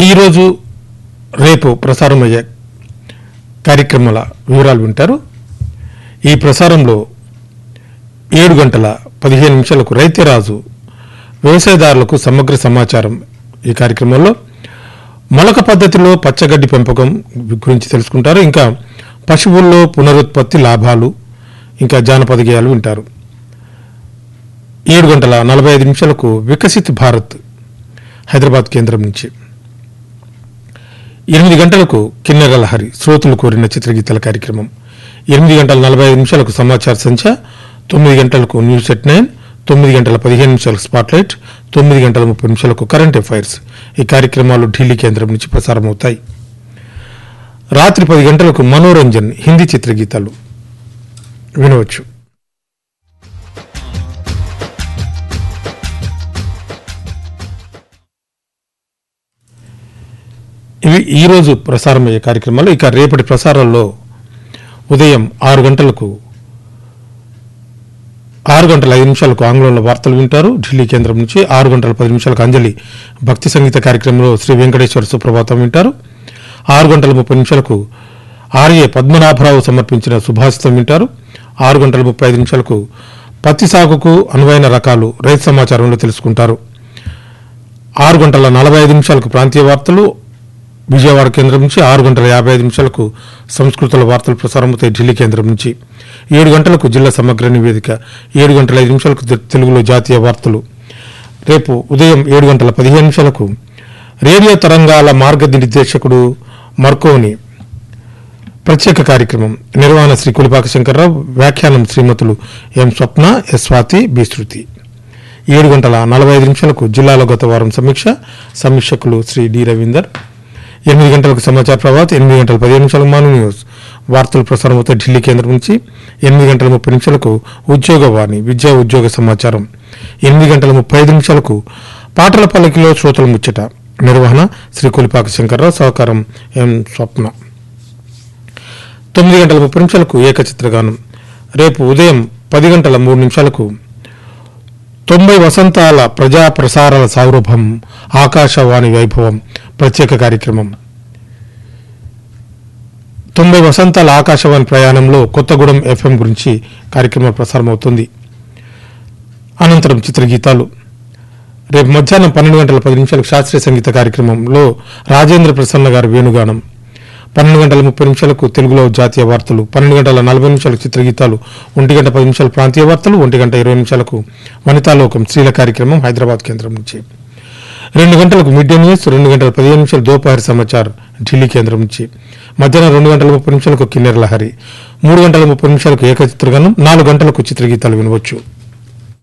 ఈరోజు రేపు ప్రసారమయ్యే కార్యక్రమాల వివరాలు వింటారు ఈ ప్రసారంలో ఏడు గంటల పదిహేను నిమిషాలకు రైతరాజు వ్యవసాయదారులకు సమగ్ర సమాచారం ఈ కార్యక్రమంలో మొలక పద్ధతిలో పచ్చగడ్డి పెంపకం గురించి తెలుసుకుంటారు ఇంకా పశువుల్లో పునరుత్పత్తి లాభాలు ఇంకా జానపద గేయాలు వింటారు ఏడు గంటల నలభై ఐదు నిమిషాలకు వికసిత్ భారత్ హైదరాబాద్ కేంద్రం నుంచి ఎనిమిది గంటలకు కిన్నెర లహరి శ్రోతలు కోరిన చిత్రగీతాల కార్యక్రమం ఎనిమిది గంటల నలభై ఐదు నిమిషాలకు సమాచార సంఖ్య తొమ్మిది గంటలకు న్యూస్ ఎట్ నైన్ తొమ్మిది గంటల పదిహేను నిమిషాలకు స్పాట్లైట్ తొమ్మిది గంటల ముప్పై నిమిషాలకు కరెంట్ అఫైర్స్ ఈ కార్యక్రమాలు ఢిల్లీ కేంద్రం నుంచి ప్రసారమవుతాయి రాత్రి పది గంటలకు మనోరంజన్ హిందీ చిత్రగీతాలు వినవచ్చు ఇవి ఈరోజు ప్రసారమయ్యే కార్యక్రమాలు ఇక రేపటి ప్రసారాల్లో ఉదయం ఆరు గంటలకు ఆరు గంటల ఐదు నిమిషాలకు ఆంగ్లంలో వార్తలు వింటారు ఢిల్లీ కేంద్రం నుంచి ఆరు గంటల పది నిమిషాలకు అంజలి భక్తి సంగీత కార్యక్రమంలో శ్రీ వెంకటేశ్వర సుప్రభాతం వింటారు ఆరు గంటల ముప్పై నిమిషాలకు ఆర్ఏ పద్మనాభరావు సమర్పించిన సుభాషితం వింటారు ఆరు గంటల ముప్పై ఐదు నిమిషాలకు పత్తి సాగుకు అనువైన రకాలు రైతు సమాచారంలో తెలుసుకుంటారు ఆరు గంటల నలభై ఐదు నిమిషాలకు ప్రాంతీయ వార్తలు విజయవాడ కేంద్రం నుంచి ఆరు గంటల యాభై ఐదు నిమిషాలకు సంస్కృతుల వార్తలు ప్రసారమవుతాయి ఢిల్లీ కేంద్రం నుంచి ఏడు గంటలకు జిల్లా సమగ్ర నివేదిక ఏడు గంటల ఐదు నిమిషాలకు తె- తెలుగులో జాతీయ వార్తలు రేపు ఉదయం ఏడు గంటల పదిహేను నిమిషాలకు రేడియో తరంగాల మార్గనిర్దేశకుడు మర్కోని ప్రత్యేక కార్యక్రమం నిర్వహణ శ్రీ కులిపాక శంకర్రావు వ్యాఖ్యానం శ్రీమతులు M Swapna S Swathi B Shruti ఏడు గంటల నలభై ఐదు నిమిషాలకు జిల్లాలో గత వారం సమీక్ష సమీక్షకులు శ్రీ డి రవీందర్ ఎనిమిది గంటలకు సమాచార ప్రభాత్ ఎనిమిది గంటల పదిహేను నిమిషాలకు మాను న్యూస్ వార్తలు ప్రసారం అవుతాయి ఢిల్లీ కేంద్రం నుంచి ఎనిమిది గంటల ముప్పై నిమిషాలకు ఉద్యోగవాణి విద్యా ఉద్యోగ సమాచారం ఎనిమిది గంటల ముప్పై ఐదు నిమిషాలకు పాటల పల్లకిలో శ్రోతల ముచ్చట నిర్వహణ శ్రీ కులిపాక శంకర్రావు సహకారం ఎం స్వప్న తొమ్మిది గంటల ముప్పై నిమిషాలకు ఏకచిత్రగానం రేపు ఉదయం పది గంటల మూడు నిమిషాలకు తొంభై వసంతాల ప్రజా ప్రసారాల సౌరభం ఆకాశవాణి వైభవం ప్రత్యేక కార్యక్రమం తొంభై వసంతాల ఆకాశవాణి ప్రయాణంలో కొత్తగూడెం ఎఫ్ఎం గురించి కార్యక్రమం ప్రసారం అవుతుంది అనంతరం చిత్రగీతాలు రేపు మధ్యాహ్నం పన్నెండు గంటల పది నిమిషాలకు శాస్త్రీయ సంగీత కార్యక్రమంలో రాజేంద్ర ప్రసన్న గారి వేణుగానం పన్నెండు గంటల ముప్పై నిమిషాలకు తెలుగులో జాతీయ వార్తలు పన్నెండు గంటల నలభై నిమిషాలకు చిత్రగీతాలు ఒంటి గంట పది నిమిషాలు ప్రాంతీయ వార్తలు ఒంటి గంట ఇరవై నిమిషాలకు వనితాలోకం స్త్రీల కార్యక్రమం హైదరాబాద్ కేంద్రం నుంచి రెండు గంటలకు మిడ్ డే న్యూస్ రెండు గంటల పదిహేను నిమిషాలు దోపహరి సమాచార్ ఢిల్లీ కేంద్రం నుంచి మధ్యాహ్నం రెండు గంటల ముప్పై నిమిషాలకు కిన్నెర లహరి మూడు గంటల ముప్పై నిమిషాలకు ఏకచిత్రగానం నాలుగు గంటలకు చిత్రగీతాలు వినవచ్చు